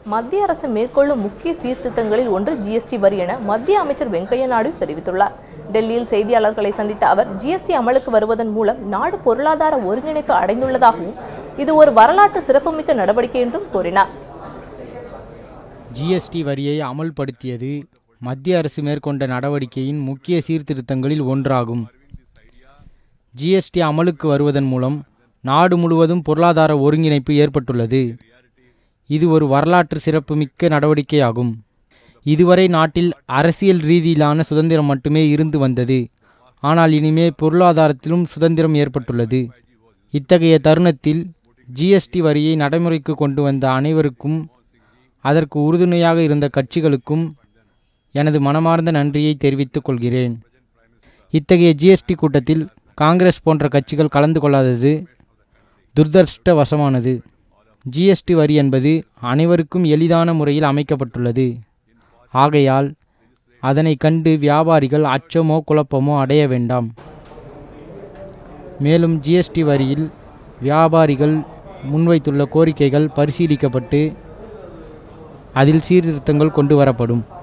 மத்திய அரசு மேற்கொள்ளும் முக்கிய சீர்திருத்தங்களில் ஒன்று ஜிஎஸ்டி வரி என மத்திய அமைச்சர் வெங்கையா நாயுடு தெரிவித்துள்ளார் டெல்லியில் செய்தியாளர்களை சந்தித்த அவர் ஜிஎஸ்டி அமலுக்கு வருவதன் மூலம் நாடு பொருளாதார ஒருங்கிணைப்பு அடைந்துள்ளதாகவும் இது ஒரு வரலாற்று சிறப்புமிக்க நடவடிக்கை என்றும் கூறினார் ஜிஎஸ்டி வரியை அமல்படுத்தியது மத்திய அரசு மேற்கொண்ட நடவடிக்கையின் முக்கிய சீர்திருத்தங்களில் ஒன்றாகும் ஜிஎஸ்டி அமலுக்கு வருவதன் மூலம் நாடு முழுவதும் பொருளாதார ஒருங்கிணைப்பு ஏற்பட்டுள்ளது இது ஒரு வரலாற்று சிறப்புமிக்க நடவடிக்கையாகும் இதுவரை நாட்டில் அரசியல் ரீதியிலான சுதந்திரம் மட்டுமே இருந்து வந்தது ஆனால் இனிமே பொருளாதாரத்திலும் சுதந்திரம் ஏற்பட்டுள்ளது இத்தகைய தருணத்தில் ஜிஎஸ்டி வரியை நடைமுறைக்கு கொண்டு வந்த அனைவருக்கும் அதற்கு உறுதுணையாக இருந்த கட்சிகளுக்கும் எனது மனமார்ந்த நன்றியை தெரிவித்துக் கொள்கிறேன் இத்தகைய ஜிஎஸ்டி கூட்டத்தில் காங்கிரஸ் போன்ற கட்சிகள் கலந்து கொள்ளாதது துர்தர்ஷ்டவசமானது ஜிஎஸ்டி வரி என்பது அனைவருக்கும் எளிதான முறையில் அமைக்கப்பட்டுள்ளது ஆகையால் அதனை கண்டு வியாபாரிகள் அச்சமோ குழப்பமோ அடைய வேண்டாம் மேலும் ஜிஎஸ்டி வரியில் வியாபாரிகள் முன்வைத்துள்ள கோரிக்கைகள் பரிசீலிக்கப்பட்டு அதில் சீர்திருத்தங்கள் கொண்டு வரப்படும்